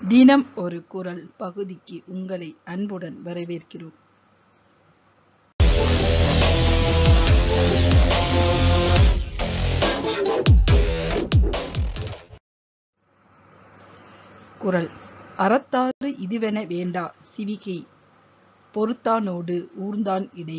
தினம் ஒரு குரல் பகுதிக்கு உங்களை அன்புடன் வரவேற்கிறோம் குரல் அறத்தாறு இதுவென வேண்டா சிவிகை பொறுத்தானோடு ஊர்ந்தான் இடை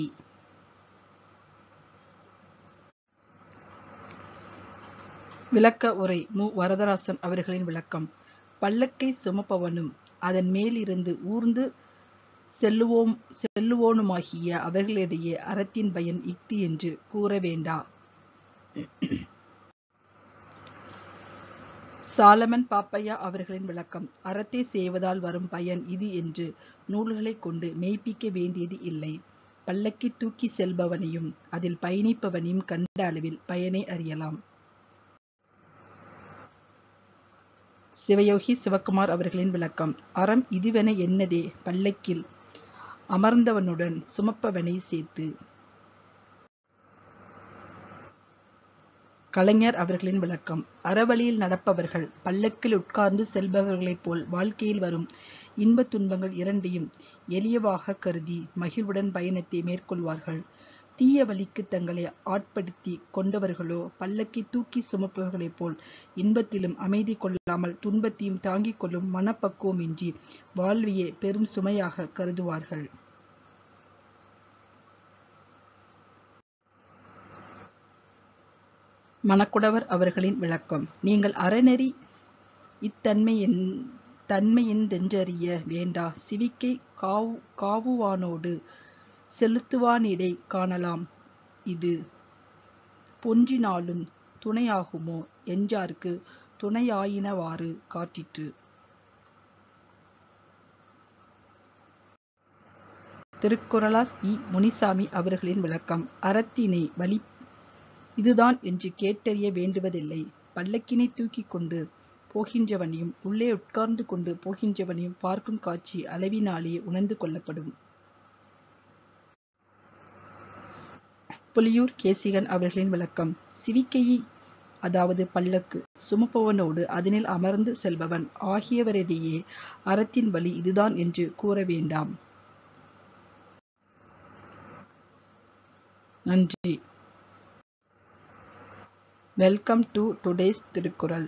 விளக்க உரை மு வரதராசன் அவர்களின் விளக்கம் பல்லக்கை சுமப்பவனும் அதன் மேலிருந்து ஊர்ந்து செல்லுவோம் செல்லுவோனுமாகிய அவர்களிடையே அறத்தின் பயன் இஃது என்று கூற வேண்டா சாலமன் பாப்பையா அவர்களின் விளக்கம் அறத்தை செய்வதால் வரும் பயன் இது என்று நூல்களைக் கொண்டு மெய்ப்பிக்க வேண்டியது இல்லை பல்லக்கை தூக்கி செல்பவனையும் அதில் பயணிப்பவனையும் கண்ட அளவில் பயனை அறியலாம் சிவயோகி சிவகுமார் அவர்களின் விளக்கம் அறம் இதுவென என்னதே பல்லக்கில் அமர்ந்தவனுடன் சுமப்பவனை சேர்த்து கலைஞர் அவர்களின் விளக்கம் அறவழியில் நடப்பவர்கள் பல்லக்கில் உட்கார்ந்து செல்பவர்களைப் போல் வாழ்க்கையில் வரும் இன்பத் துன்பங்கள் இரண்டையும் எளியவாக கருதி மகிழ்வுடன் பயணத்தை மேற்கொள்வார்கள் தீய வழிக்கு தங்களை ஆட்படுத்தி கொண்டவர்களோ பல்லக்கை தூக்கி சுமப்பவர்களைப் போல் இன்பத்திலும் அமைதி கொள்ளாமல் துன்பத்தையும் தாங்கிக் கொள்ளும் மனப்பக்குவமின்றி வாழ்வையே பெரும் சுமையாக கருதுவார்கள் மணக்குடவர் அவர்களின் விளக்கம் நீங்கள் அறநெறி இத்தன்மை என் தன்மையென்றறிய வேண்டா சிவிக்கை காவு காவுவானோடு செலுத்துவானிடை காணலாம் இது பொன்றினாலும் துணையாகுமோ என்றார்க்கு துணையாயினவாறு காட்டிற்று திருக்குறளார் இ முனிசாமி அவர்களின் விளக்கம் அறத்தினை வழி இதுதான் என்று கேட்டறிய வேண்டுவதில்லை பல்லக்கினை தூக்கிக் கொண்டு போகின்றவனையும் உள்ளே உட்கார்ந்து கொண்டு போகின்றவனையும் பார்க்கும் காட்சி அளவினாலே உணர்ந்து கொள்ளப்படும் புலியூர் கேசிகன் அவர்களின் விளக்கம் சிவிக்கையை அதாவது பல்லக்கு சுமப்பவனோடு அதனில் அமர்ந்து செல்பவன் ஆகியவரிடையே அறத்தின் வழி இதுதான் என்று கூற வேண்டாம் நன்றி welcome to today's Thirukkural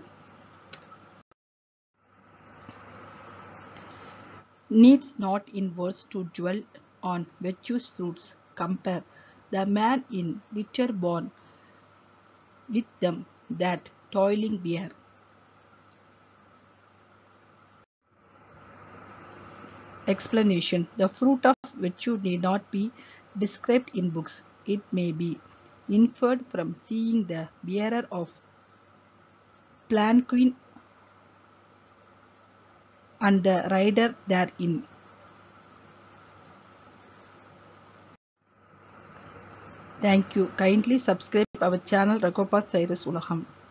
needs not in words to dwell on virtue's fruits compare the man in litter born with them that toiling bear. Explanation The fruit of virtue need not be described in books. It may be inferred from seeing the bearer of palanquin and the rider therein. Thank you. Kindly subscribe our channel Ragopath Cyrus Ulaham.